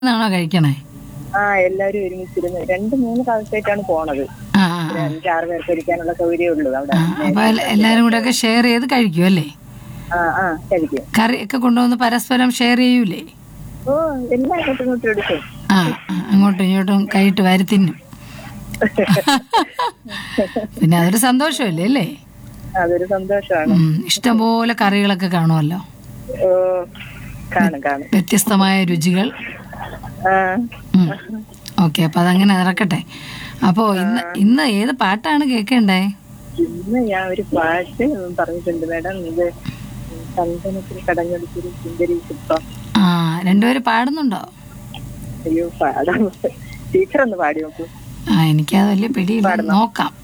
ആണോ കഴിക്കണേ ആ എല്ലാവരും ഒരുമിച്ചിരുന്ന് രണ്ട് മൂന്ന് ദിവസമായിട്ടാണ് പോണത് ആ ആ, ഒരു അഞ്ചാറ് പേർക്ക് ഇരിക്കാനുള്ള സൗകര്യമേ ഉള്ളൂ അവിടെ ആ അപ്പൊ എല്ല- എല്ലാരും കൂടെ ഒക്കെ ഷെയർ ചെയ്ത് കഴിക്കും അല്ലേ ആ ആ കഴിക്കും കറി ഒക്കെ കൊണ്ടുവന്ന് പരസ്പരം ഷെയർ ചെയ്യൂലേ ഓ എല്ലാം അങ്ങോട്ടും ഇങ്ങോട്ടും എടുക്കും ആ ആ, അങ്ങോട്ടും ഇങ്ങോട്ടും കൈയിട്ട് വാരി തിന്നും പിന്നെ അതൊരു സന്തോഷമല്ലേ അല്ലേ അതൊരു സന്തോഷമാണ് ഉം, ഇഷ്ടംപോലെ കറികളൊക്കെ കാണുമല്ലോ ഓ കാണും കാണും വ്യത്യസ്തമായ രുചികൾ ആ ഓക്കെ അപ്പൊ അതങ്ങനെ നടക്കട്ടെ അപ്പോ ഇന്ന് ഇന്ന് ഏത് പാട്ടാണ് കേൾക്കണ്ടേ ഇന്ന് ഞാൻ ഒരു പാട്ട് പറഞ്ഞിട്ടുണ്ട് മാഡം ഇത് ചന്ദനത്തിൽ കടഞ്ഞൊടിച്ചൊരു സുന്ദരി ശില്പം ആ രണ്ടുപേരും പാടുന്നുണ്ടോ അയ്യോ പാടാം ടീച്ചർ ഒന്ന് പാടി നോക്കൂ ആ എനിക്കത് വലിയ പിടിയില്ല നോക്കാം